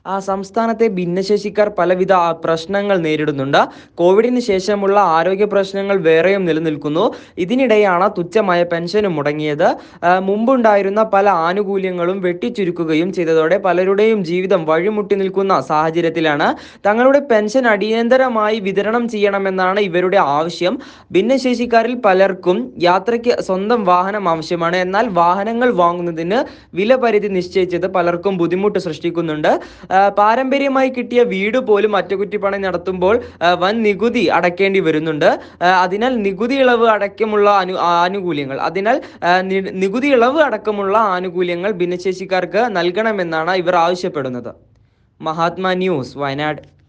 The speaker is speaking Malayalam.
ആ സംസ്ഥാനത്തെ ഭിന്നശേഷിക്കാർ പലവിധ ആ, പ്രശ്നങ്ങൾ നേരിടുന്നുണ്ട് കോവിഡിന് ശേഷമുള്ള ആരോഗ്യ പ്രശ്നങ്ങൾ വേറെയും നിലനിൽക്കുന്നു ഇതിനിടെയാണ് തുച്ഛമായ പെൻഷനും മുടങ്ങിയത് ആ, മുമ്പുണ്ടായിരുന്ന പല ആനുകൂല്യങ്ങളും വെട്ടിച്ചുരുക്കുകയും ചെയ്തതോടെ പലരുടെയും ജീവിതം വഴിമുട്ടി നിൽക്കുന്ന സാഹചര്യത്തിലാണ് തങ്ങളുടെ പെൻഷൻ അടിയന്തരമായി വിതരണം ചെയ്യണമെന്നാണ് ഇവരുടെ ആവശ്യം ഭിന്നശേഷിക്കാരിൽ പലർക്കും യാത്രയ്ക്ക് സ്വന്തം വാഹനം ആവശ്യമാണ് എന്നാൽ വാഹനങ്ങൾ വാങ്ങുന്നതിന് വില പരിധി നിശ്ചയിച്ചത് പലർക്കും ബുദ്ധിമുട്ട് സൃഷ്ടിക്കുന്നുണ്ട് ആ, പാരമ്പര്യമായി കിട്ടിയ വീട് പോലും അറ്റകുറ്റിപ്പണി നടത്തുമ്പോൾ ആ, വൻ നികുതി അടയ്ക്കേണ്ടി വരുന്നുണ്ട് ആ, അതിനാൽ നികുതി ഇളവ് അടക്കമുള്ള അനു ആനുകൂല്യങ്ങൾ അതിനാൽ ആ, നി- നികുതി ഇളവ് അടക്കമുള്ള ആനുകൂല്യങ്ങൾ ഭിന്നശേഷിക്കാർക്ക് നൽകണമെന്നാണ് ഇവർ ആവശ്യപ്പെടുന്നത് മഹാത്മാ ന്യൂസ് വയനാട്